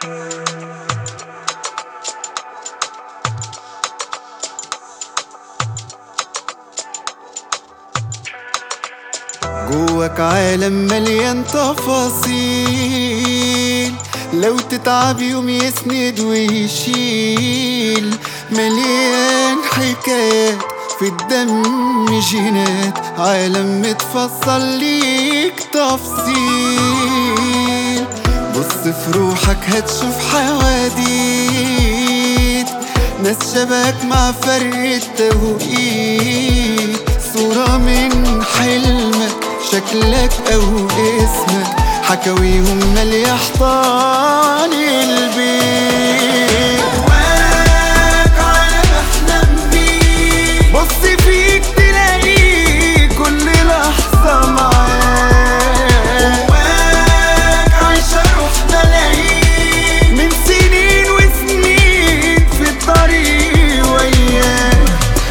جواك عالم مليان تفاصيل لو تتعب يوم يسند ويشيل مليان حكايات في الدم جينات عالم متفصل ليك تفصيل بص في روحك هتشوف حواديت ناس شبك مع فرق التوقيت صورة من حلمك شكلك أو اسمك حكاويهم مالية حيطان البيت جواك عالم أحلام بيك بص فيك تلاقيه كل لحظة معاك جواك عايشة روح ملايين من سنين وسنين في الطريق وياك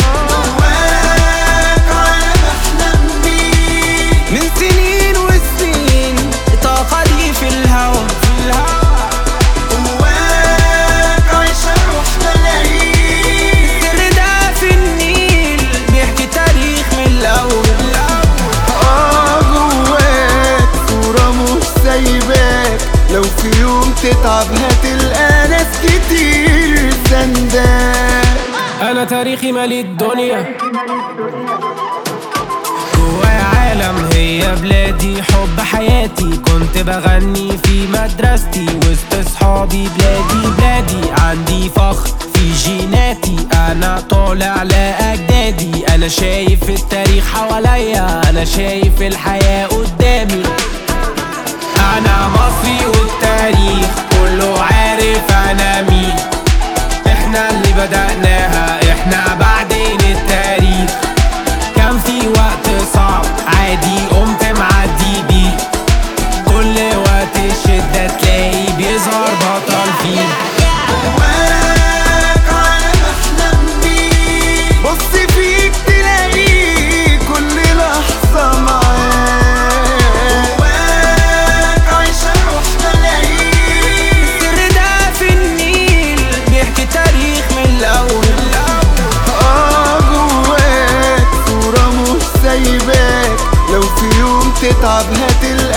جواك عالم أحلام بيك من سنين وسنين الطاقة دي في الهوا في الهوا جواك عايشة روح ملايين السر ده في النيل بيحكي تاريخ من الأول اه جواك صورة مش سايباك لو في يوم تتعب هتلقى ناس كتير سنداك أنا تاريخي مالي الدنيا جوايا عالم هي بلادي حب حياتي كنت بغني في مدرستي وسط صحابي بلادي بلادي عندي فخر في جيناتي انا طالع لاجدادي انا شايف التاريخ حواليا انا شايف الحياة قدامي انا مصري والتاريخ كله عارف انا مين احنا اللي بدأناها احنا بعدين التاريخ كان في وقت صعب عادي قمت معدي بيه كل وقت الشدة تلاقي بيظهر بطل فيه جواك عالم أحلام بيك بص فيك تلاقيه كل لحظة معاك جواك عايشة روح ملايين السر ده في النيل بيحكي تاريخ من الأول اه جواك صورة مش سايباك لو في يوم تتعب هتلقى